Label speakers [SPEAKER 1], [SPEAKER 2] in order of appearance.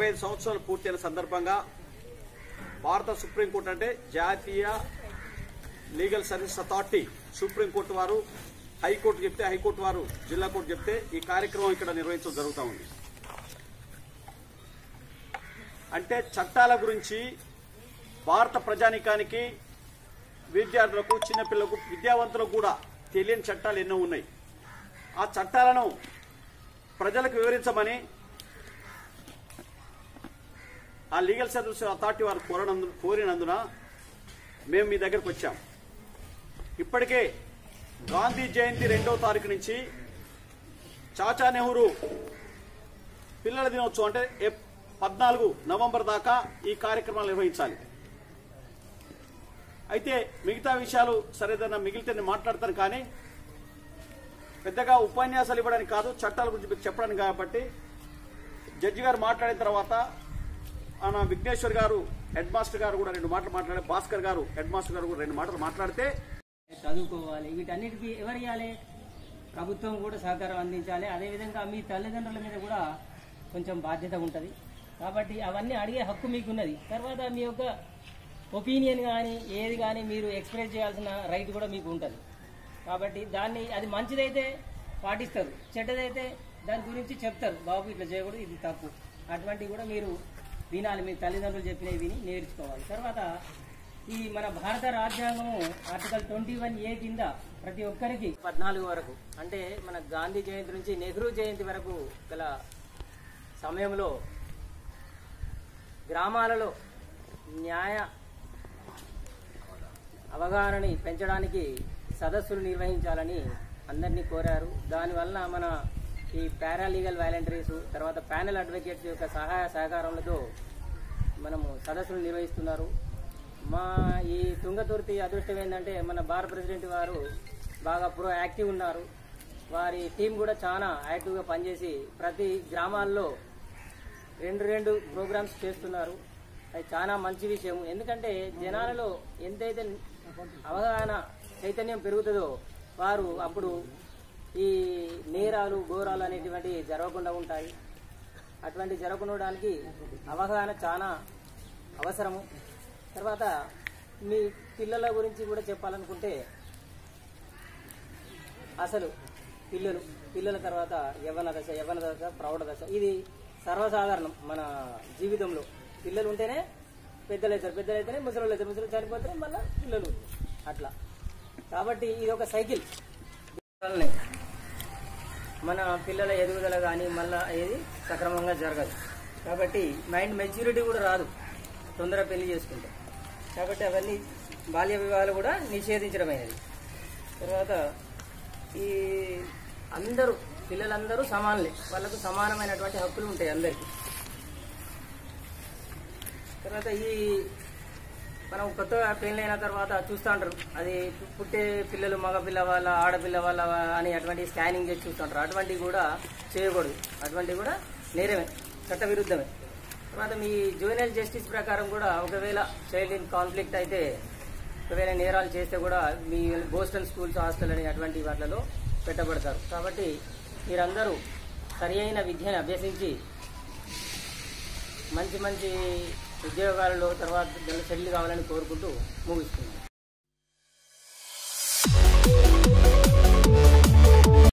[SPEAKER 1] ఐదు సంవత్సరాలు పూర్తయిన సందర్భంగా భారత సుప్రీంకోర్టు అంటే జాతీయ లీగల్ సర్వీస్ అథారిటీ సుప్రీంకోర్టు వారు హైకోర్టు చెప్తే హైకోర్టు వారు జిల్లా కోర్టు చెప్తే ఈ కార్యక్రమం ఇక్కడ నిర్వహించడం జరుగుతూ ఉంది అంటే చట్టాల గురించి భారత ప్రజానికానికి విద్యార్థులకు చిన్నపిల్లలకు విద్యావంతులకు కూడా తెలియని చట్టాలు ఎన్నో ఉన్నాయి ఆ చట్టాలను ప్రజలకు వివరించమని ఆ లీగల్ సర్వీస్ అథారిటీ వారు కోరనందు కోరినందున మేము మీ దగ్గరకు వచ్చాం ఇప్పటికే గాంధీ జయంతి రెండవ తారీఖు నుంచి చాచా నెహ్రూ పిల్లల దినోత్సవం అంటే ఏప్- పద్నాలుగు నవంబర్ దాకా ఈ కార్యక్రమాలు నిర్వహించాలి అయితే మిగతా విషయాలు సరేదన్నా మిగిలితే నేను మాట్లాడతాను కానీ పెద్దగా ఉపన్యాసాలు ఇవ్వడానికి కాదు చట్టాల గురించి మీకు చెప్పడానికి కాబట్టి జడ్జి గారు మాట్లాడిన తర్వాత మన విఘ్నేశ్వర్ గారు హెడ్ మాస్టర్ గారు కూడా రెండు మాటలు మాట్లాడారు భాస్కర్ గారు హెడ్ మాస్టర్ గారు కూడా రెండు మాటలు మాట్లాడితే
[SPEAKER 2] చదువుకోవాలి వీటన్నిటికీ ఎవరు ఇవ్వాలి ప్రభుత్వం కూడా సహకారం అందించాలి అదేవిధంగా మీ తల్లిదండ్రుల మీద కూడా కొంచెం బాధ్యత ఉంటుంది కాబట్టి అవన్నీ అడిగే హక్కు మీకు ఉన్నది తర్వాత మీ యొక్క ఒపీనియన్ కానీ ఏది కానీ మీరు ఎక్స్ప్రెస్ చేయాల్సిన రైట్ కూడా మీకు ఉంటుంది కాబట్టి దాన్ని అది మంచిదైతే పాటిస్తారు చెడ్డదైతే దాని గురించి చెప్తారు బాబు ఇట్లా చేయకూడదు ఇది తప్పు అటువంటివి కూడా మీరు వినాలి మీ తల్లిదండ్రులు చెప్పినవి విని నేర్చుకోవాలి తర్వాత ఈ మన భారత రాజ్యాంగము ఆర్టికల్ ట్వంటీ వన్ ఏ కింద ప్రతి ఒక్కరికి పద్నాలుగు వరకు అంటే మన గాంధీ జయంతి నుంచి నెహ్రూ జయంతి వరకు గల సమయంలో గ్రామాలలో న్యాయ అవగాహనని పెంచడానికి సదస్సులు నిర్వహించాలని అందరినీ కోరారు దానివల్ల మన ఈ పారాలీగల్ వాలంటీర్స్ తర్వాత ప్యానెల్ అడ్వకేట్స్ యొక్క సహాయ సహకారములతో మనము సదస్సులు నిర్వహిస్తున్నారు మా ఈ తుంగతుర్తి అదృష్టం ఏంటంటే మన భారత ప్రెసిడెంట్ వారు బాగా ప్రో యాక్టివ్ ఉన్నారు వారి టీం కూడా చాలా యాక్టివ్గా పనిచేసి ప్రతి గ్రామాల్లో రెండు రెండు ప్రోగ్రామ్స్ చేస్తున్నారు అది చాలా మంచి విషయం ఎందుకంటే జనాలలో ఎంతైతే అవగాహన చైతన్యం పెరుగుతుందో వారు అప్పుడు ఈ నేరాలు ఘోరాలు అనేటువంటి జరగకుండా ఉంటాయి అటువంటి జరగకుండడానికి అవగాహన చాలా అవసరము తర్వాత మీ పిల్లల గురించి కూడా చెప్పాలనుకుంటే అసలు పిల్లలు పిల్లల తర్వాత యవ్వన దశ యవ్వన దశ ప్రౌఢ దశ ఇది సర్వసాధారణం మన జీవితంలో పిల్లలు ఉంటేనే పెద్దలు అవుతారు పెద్దలు అయితేనే ముసలు అవుతారు ముసలు చనిపోతే మళ్ళీ పిల్లలు అట్లా కాబట్టి ఇది ఒక సైకిల్ వల్లనే మన పిల్లల ఎదుగుదల కానీ మళ్ళా ఏది సక్రమంగా జరగదు కాబట్టి మైండ్ మెచ్యూరిటీ కూడా రాదు తొందర పెళ్లి చేసుకుంటే కాబట్టి అవన్నీ బాల్య వివాహాలు కూడా నిషేధించడమైనది తర్వాత ఈ అందరూ పిల్లలందరూ సమానులే వాళ్ళకు సమానమైనటువంటి హక్కులు ఉంటాయి అందరికీ తర్వాత ఈ మనం కొత్తగా పెళ్ళైన తర్వాత చూస్తూ ఉంటారు అది పుట్టే పిల్లలు మగపిల్ల వాళ్ళ ఆడపిల్ల వాళ్ళ అని అటువంటి స్కానింగ్ చేసి చూస్తుంటారు అటువంటివి కూడా చేయకూడదు అటువంటివి కూడా నేరమే చట్ట విరుద్ధమే తర్వాత మీ జూనియర్ జస్టిస్ ప్రకారం కూడా ఒకవేళ చైల్డ్ ఇన్ కాన్ఫ్లిక్ట్ అయితే ఒకవేళ నేరాలు చేస్తే కూడా మీ బోస్టన్ స్కూల్స్ హాస్టల్ అని అటువంటి వాటిలలో పెట్టబడతారు కాబట్టి మీరందరూ సరి అయిన విద్యను అభ్యసించి మంచి మంచి ఉద్యోగాలలో తర్వాత సెటిల్ కావాలని కోరుకుంటూ ముగిస్తున్నాను